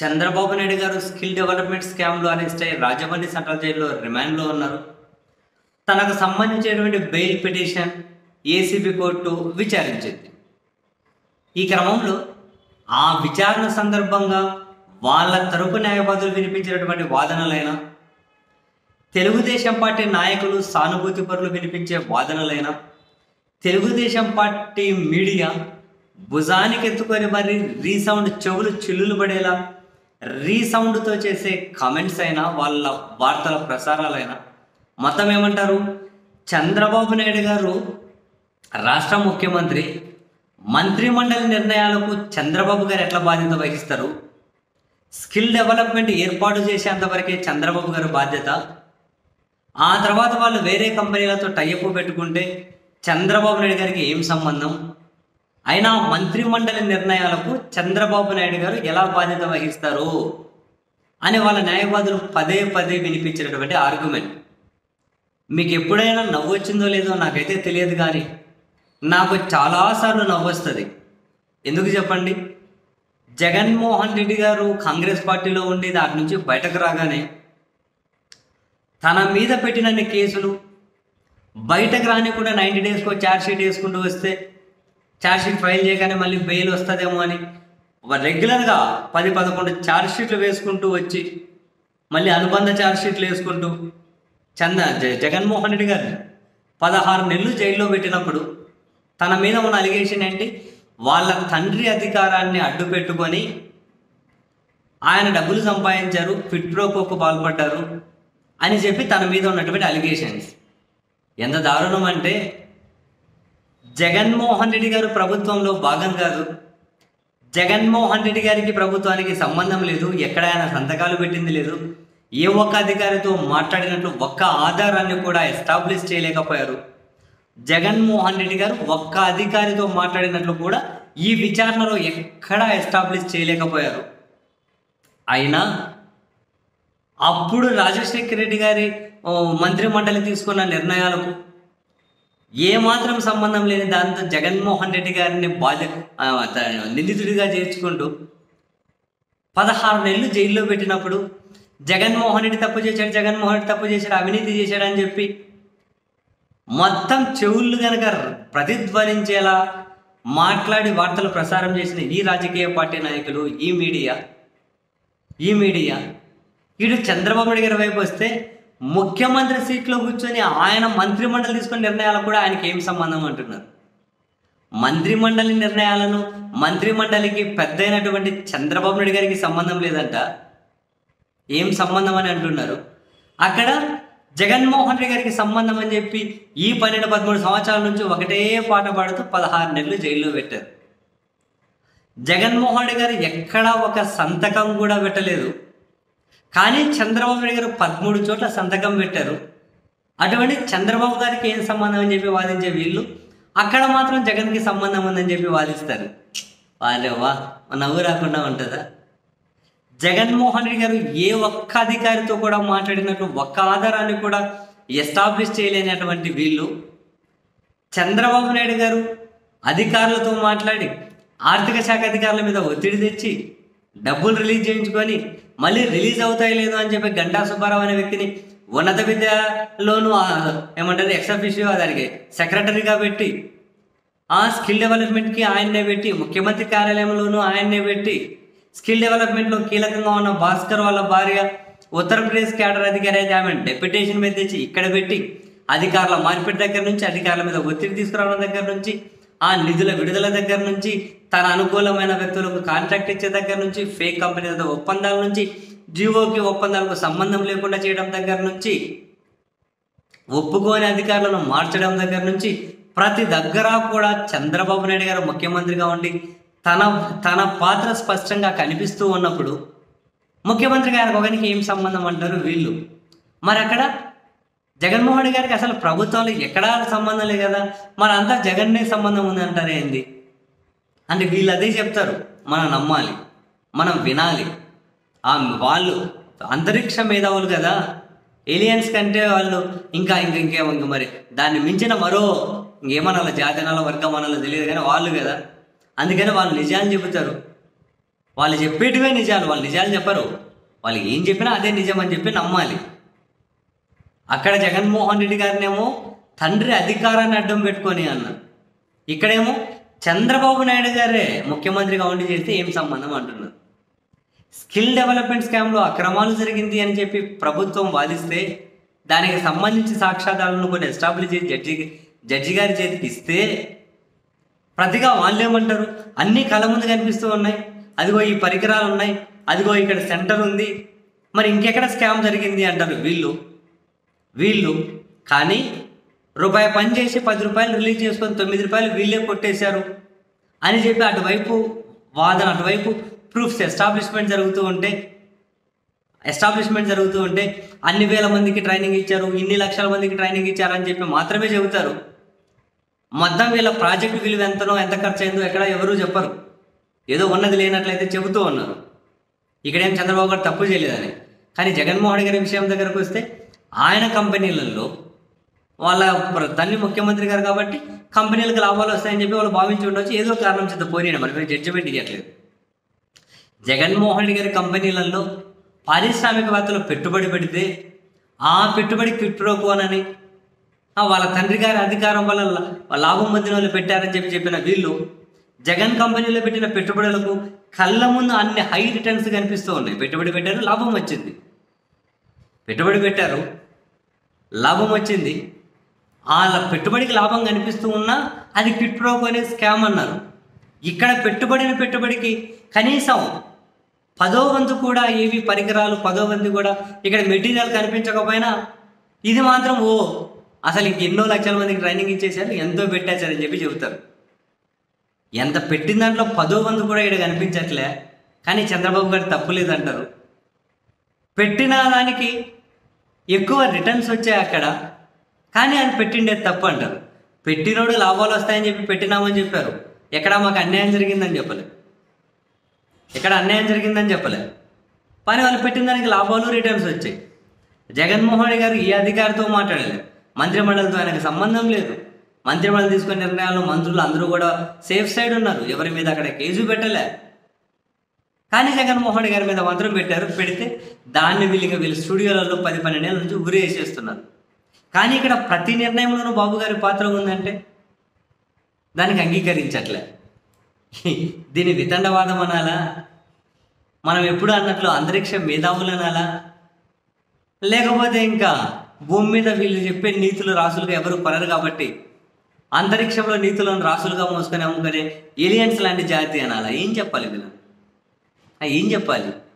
చంద్రబాబు నాయుడు గారు skill development స్కామ్లో arrest అయ్యి రాజమండ్రి సెంట్రల్ జైల్లో రిమాండ్లో ఉన్నారు తనకు సంబంధించినటువంటి బెయిల్ పిటిషన్ ఏసీబీ కోర్టు విచారించింది ఈ క్రమంలో ఆ విచారణ సందర్భంగా వాళ్ళ తరపు న్యాయవాదులు వినిపించినటువంటి వాదనలైన తెలుగుదేశం పార్టీ నాయకులు సానుభూతి పరులు వినిపించే వాదనలైన తెలుగుదేశం పార్టీ మీడియా భుజానికి ఎత్తుకొని మరి రీసౌండ్ చెవులు చిల్లులు పడేలా రీసౌండ్తో చేసే కామెంట్స్ అయినా వాళ్ళ వార్తల ప్రసారాలైనా మొత్తం ఏమంటారు చంద్రబాబు నాయుడు గారు రాష్ట్ర ముఖ్యమంత్రి మంత్రిమండలి నిర్ణయాలకు చంద్రబాబు గారు ఎట్లా బాధ్యత వహిస్తారు స్కిల్ డెవలప్మెంట్ ఏర్పాటు చేసేంతవరకే చంద్రబాబు గారు బాధ్యత ఆ తర్వాత వాళ్ళు వేరే కంపెనీలతో టైఅప్ పెట్టుకుంటే చంద్రబాబు నాయుడు గారికి ఏం సంబంధం అయినా మంత్రిమండలి నిర్ణయాలకు చంద్రబాబు నాయుడు గారు ఎలా బాధ్యత వహిస్తారు అని వాళ్ళ న్యాయవాదులు పదే పదే వినిపించినటువంటి ఆర్గ్యుమెంట్ మీకు ఎప్పుడైనా నవ్వు వచ్చిందో లేదో నాకైతే తెలియదు కానీ నాకు చాలాసార్లు నవ్వు వస్తుంది ఎందుకు చెప్పండి జగన్మోహన్ రెడ్డి గారు కాంగ్రెస్ పార్టీలో ఉండి దాని నుంచి బయటకు రాగానే తన మీద పెట్టినన్ని కేసులు బయటకు రానికుండా నైంటీ డేస్కో ఛార్జ్ షీట్ వేసుకుంటూ వస్తే ఛార్జ్ షీట్ ఫైల్ చేయగానే మళ్ళీ బెయిల్ వస్తుందేమో అని ఒక రెగ్యులర్గా పది పదకొండు ఛార్జ్ షీట్లు వేసుకుంటూ వచ్చి మళ్ళీ అనుబంధ ఛార్జ్ షీట్లు వేసుకుంటూ చంద జ- జగన్మోహన్ రెడ్డి గారిని పదహారు నెలలు జైల్లో పెట్టినప్పుడు తన మీద ఉన్న అలిగేషన్ ఏంటి వాళ్ళ తండ్రి అధికారాన్ని అడ్డు పెట్టుకొని ఆయన డబ్బులు సంపాదించారు ఫిట్ ప్రోకోకు పాల్పడ్డారు అని చెప్పి తన మీద ఉన్నటువంటి అలిగేషన్స్ ఎంత దారుణం అంటే జగన్మోహన్ రెడ్డి గారు ప్రభుత్వంలో భాగం కాదు జగన్మోహన్ రెడ్డి గారికి ప్రభుత్వానికి సంబంధం లేదు ఎక్కడ ఆయన సంతకాలు పెట్టింది లేదు ఏ ఒక్క అధికారితో మాట్లాడినట్లు ఒక్క ఆధారాన్ని కూడా ఎస్టాబ్లిష్ చేయలేకపోయారు జగన్మోహన్ రెడ్డి గారు ఒక్క అధికారితో మాట్లాడినట్లు కూడా ఈ విచారణలో ఎక్కడా ఎస్టాబ్లిష్ చేయలేకపోయారు అయినా అప్పుడు రాజశేఖర రెడ్డి గారి ఓ, మంత్రిమండలి తీసుకున్న నిర్ణయాలకు ఏమాత్రం సంబంధం లేని దాంతో జగన్మోహన్ రెడ్డి గారిని బాధ్య ఆ, త- నిందితుడిగా చేర్చుకుంటూ పదహారు నెలలు జైల్లో పెట్టినప్పుడు జగన్మోహన్ రెడ్డి తప్పు చేశాడు జగన్మోహన్ రెడ్డి తప్పు చేశాడు అవినీతి చేశాడు అని చెప్పి మొత్తం చెవుళ్ళు గనక ప్రతిధ్వనించేలా మాట్లాడి వార్తలు ప్రసారం చేసిన ఈ రాజకీయ పార్టీ నాయకులు ఈ మీడియా ఈ మీడియా ఇటు చంద్రబాబు నాయుడు గారి వైపు వస్తే ముఖ్యమంత్రి సీట్లో కూర్చొని ఆయన మంత్రిమండలి తీసుకున్న నిర్ణయాలకు కూడా ఆయనకి ఏం సంబంధం అంటున్నారు మంత్రిమండలి నిర్ణయాలను మంత్రిమండలికి పెద్ద అయినటువంటి చంద్రబాబు నాయుడు గారికి సంబంధం లేదంట ఏం సంబంధం అని అంటున్నారు అక్కడ జగన్మోహన్ రెడ్డి గారికి సంబంధం అని చెప్పి ఈ పన్నెండు పదమూడు సంవత్సరాల నుంచి ఒకటే పాట పాడుతూ పదహారు నెలలు జైల్లో పెట్టారు జగన్మోహన్ రెడ్డి గారు ఎక్కడా ఒక సంతకం కూడా పెట్టలేదు కానీ చంద్రబాబు నాయుడు గారు పదమూడు చోట్ల సంతకం పెట్టారు అటువంటి చంద్రబాబు గారికి ఏం సంబంధం అని చెప్పి వాదించే వీళ్ళు అక్కడ మాత్రం జగన్కి సంబంధం ఉందని చెప్పి వాదిస్తారు వాళ్ళేవా నవ్వు రాకుండా ఉంటుందా జగన్మోహన్ రెడ్డి గారు ఏ ఒక్క అధికారితో కూడా మాట్లాడినట్లు ఒక్క ఆధారాన్ని కూడా ఎస్టాబ్లిష్ చేయలేనటువంటి వీళ్ళు చంద్రబాబు నాయుడు గారు అధికారులతో మాట్లాడి ఆర్థిక శాఖ అధికారుల మీద ఒత్తిడి తెచ్చి డబ్బులు రిలీజ్ చేయించుకొని మళ్ళీ రిలీజ్ అవుతాయి లేదో అని చెప్పి గంటా సుబ్బారావు అనే వ్యక్తిని ఉన్నత విద్యలోను ఆ, ఏమంటారు ఎక్సఫిషియో దానికి సెక్రటరీగా పెట్టి ఆ స్కిల్ డెవలప్మెంట్కి ఆయన్నే పెట్టి ముఖ్యమంత్రి కార్యాలయంలోనూ ఆయన్నే పెట్టి స్కిల్ డెవలప్మెంట్లో కీలకంగా ఉన్న భాస్కర్ వాళ్ళ భార్య ఉత్తరప్రదేశ్ క్యాడర్ అధికారి అయితే ఆమె డెప్యుటేషన్ మీద తెచ్చి ఇక్కడ పెట్టి అధికారుల మార్పిడి దగ్గర నుంచి అధికారుల మీద ఒత్తిడి తీసుకురావడం దగ్గర నుంచి ఆ నిధుల విడుదల దగ్గర నుంచి తన అనుకూలమైన వ్యక్తులకు కాంట్రాక్ట్ ఇచ్చే దగ్గర నుంచి ఫేక్ కంపెనీలతో ఒప్పందాల నుంచి జియోకి ఒప్పందాలకు సంబంధం లేకుండా చేయడం దగ్గర నుంచి ఒప్పుకోని అధికారులను మార్చడం దగ్గర నుంచి ప్రతి దగ్గర కూడా చంద్రబాబు నాయుడు గారు ముఖ్యమంత్రిగా ఉండి తన తన పాత్ర స్పష్టంగా కనిపిస్తూ ఉన్నప్పుడు ముఖ్యమంత్రి గారికి ఒకరికి ఏం సంబంధం అంటారు వీళ్ళు మరి అక్కడ జగన్మోహన్ రెడ్డి గారికి అసలు ప్రభుత్వంలో ఎక్కడా సంబంధం లేదు కదా మరి అంతా జగన్నే సంబంధం ఉంది అంటారే ఏంది అంటే వీళ్ళు అదే చెప్తారు మనం నమ్మాలి మనం వినాలి ఆ వాళ్ళు అంతరిక్ష మేధావులు కదా ఏలియన్స్ కంటే వాళ్ళు ఇంకా ఇంకా ఇంకేమో ఇంక మరి దాన్ని మించిన మరో ఇంకేమనాలి జాతి అనాలో వర్గం అనాలో తెలియదు కానీ వాళ్ళు కదా అందుకని వాళ్ళు నిజాన్ని చెబుతారు వాళ్ళు చెప్పేటివే నిజాలు వాళ్ళు నిజాలు చెప్పరు వాళ్ళు ఏం చెప్పినా అదే నిజం అని చెప్పి నమ్మాలి అక్కడ జగన్మోహన్ రెడ్డి గారినేమో తండ్రి అధికారాన్ని అడ్డం పెట్టుకొని అన్న ఇక్కడేమో చంద్రబాబు నాయుడు గారే ముఖ్యమంత్రిగా ఉండి చేస్తే ఏం సంబంధం అంటున్నారు స్కిల్ డెవలప్మెంట్ స్కామ్లో అక్రమాలు జరిగింది అని చెప్పి ప్రభుత్వం వాదిస్తే దానికి సంబంధించి సాక్ష్యాధారాలను కొన్ని ఎస్టాబ్లిష్ చేసి జడ్జి జడ్జి గారి చేతికి ఇస్తే ప్రతిగా వాళ్ళు ఏమంటారు అన్ని కళ్ళ ముందు కనిపిస్తూ ఉన్నాయి అదిగో ఈ పరికరాలు ఉన్నాయి అదిగో ఇక్కడ సెంటర్ ఉంది మరి ఇంకెక్కడ స్కామ్ జరిగింది అంటారు వీళ్ళు వీళ్ళు కానీ రూపాయి పని చేసి పది రూపాయలు రిలీజ్ చేసుకొని తొమ్మిది రూపాయలు వీళ్ళే కొట్టేశారు అని చెప్పి అటువైపు వాదన అటువైపు ప్రూఫ్స్ ఎస్టాబ్లిష్మెంట్ జరుగుతూ ఉంటే ఎస్టాబ్లిష్మెంట్ జరుగుతూ ఉంటే అన్ని వేల మందికి ట్రైనింగ్ ఇచ్చారు ఇన్ని లక్షల మందికి ట్రైనింగ్ ఇచ్చారు అని చెప్పి మాత్రమే చెబుతారు మొత్తం వీళ్ళ ప్రాజెక్ట్ విలువ ఎంతనో ఎంత ఖర్చు అయిందో ఎక్కడ ఎవరూ చెప్పరు ఏదో ఉన్నది లేనట్లయితే చెబుతూ ఉన్నారు ఇక్కడేం చంద్రబాబు గారు తప్పు చేయలేదని కానీ జగన్మోహన్ రెడ్డి గారి విషయం దగ్గరకు వస్తే ఆయన కంపెనీలలో వాళ్ళ ప్ర- తల్లి ముఖ్యమంత్రి గారు కాబట్టి కంపెనీలకు లాభాలు వస్తాయని చెప్పి వాళ్ళు భావించి ఉండొచ్చు ఏదో కారణం చేత పోయినాడు మరి మేము జడ్జిమెంట్ ఇవ్వట్లేదు జగన్మోహన్ రెడ్డి గారి కంపెనీలలో పారిశ్రామికవేత్తలు పెట్టుబడి పెడితే ఆ పెట్టుబడి క్విట్రోకోనని ఆ వాళ్ళ తండ్రి గారి అధికారం వల్ల లా- లాభం పొందిన వాళ్ళు పెట్టారని చెప్పి చెప్పిన వీళ్ళు జగన్ కంపెనీలో పెట్టిన పెట్టుబడులకు కళ్ళ ముందు అన్ని హై రిటర్న్స్ కనిపిస్తూ ఉన్నాయి పెట్టుబడి పెట్టారు లాభం వచ్చింది పెట్టుబడి పెట్టారు లాభం వచ్చింది ఆ ల- పెట్టుబడికి లాభం కనిపిస్తూ ఉన్నా అది క్విట్ ప్రోకో అనే స్కామ్ అన్నారు ఇక్కడ పెట్టుబడిన పెట్టుబడికి కనీసం పదో వంతు కూడా ఏవి పరికరాలు పదో వంతు కూడా ఇక్కడ మెటీరియల్ కనిపించకపోయినా ఇది మాత్రం ఓ అసలు ఇంక ఎన్నో లక్షల మందికి ట్రైనింగ్ ఇచ్చేసారు ఎంతో పెట్టేశారని చెప్పి చెబుతారు ఎంత పెట్టిన దాంట్లో పదో వంతు కూడా ఇక్కడ కనిపించట్లే కానీ చంద్రబాబు గారు తప్పు లేదంటారు పెట్టిన దానికి ఎక్కువ రిటర్న్స్ వచ్చాయి అక్కడ కానీ అది పెట్టిండేది తప్పు అంటారు పెట్టినోడు లాభాలు వస్తాయని చెప్పి పెట్టినామని చెప్పారు ఎక్కడ మాకు అన్యాయం జరిగిందని చెప్పలే ఎక్కడ అన్యాయం జరిగిందని చెప్పలే కానీ వాళ్ళు పెట్టిన దానికి లాభాలు రిటర్న్స్ వచ్చాయి జగన్మోహన్ రెడ్డి గారు ఈ అధికారితో మాట్లాడలేదు మంత్రిమండలితో ఆయనకు సంబంధం లేదు మంత్రిమండలి తీసుకునే నిర్ణయాలు మంత్రులు అందరూ కూడా సేఫ్ సైడ్ ఉన్నారు ఎవరి మీద అక్కడ కేసు పెట్టలే కానీ జగన్మోహన్ రెడ్డి గారి మీద మాత్రం పెట్టారు పెడితే దాన్ని వీళ్ళకి వీళ్ళ స్టూడియోలలో పది పన్నెండేళ్ళ నుంచి ఉరేసేస్తున్నారు కానీ ఇక్కడ ప్రతి నిర్ణయంలోనూ బాబు గారి పాత్ర ఉందంటే దానికి అంగీకరించట్లే దీని వితండవాదం అనాలా మనం ఎప్పుడు అన్నట్లు అంతరిక్ష మేధావులు అనాలా లేకపోతే ఇంకా భూమి మీద వీళ్ళు చెప్పే నీతులు రాసులుగా ఎవరు కొనరు కాబట్టి అంతరిక్షంలో నీతులను రాసులుగా మోసుకొని అమ్ముకునే ఏలియన్స్ లాంటి జాతి అనాలా ఏం చెప్పాలి వీళ్ళు ఆ, ఏం చెప్పాలి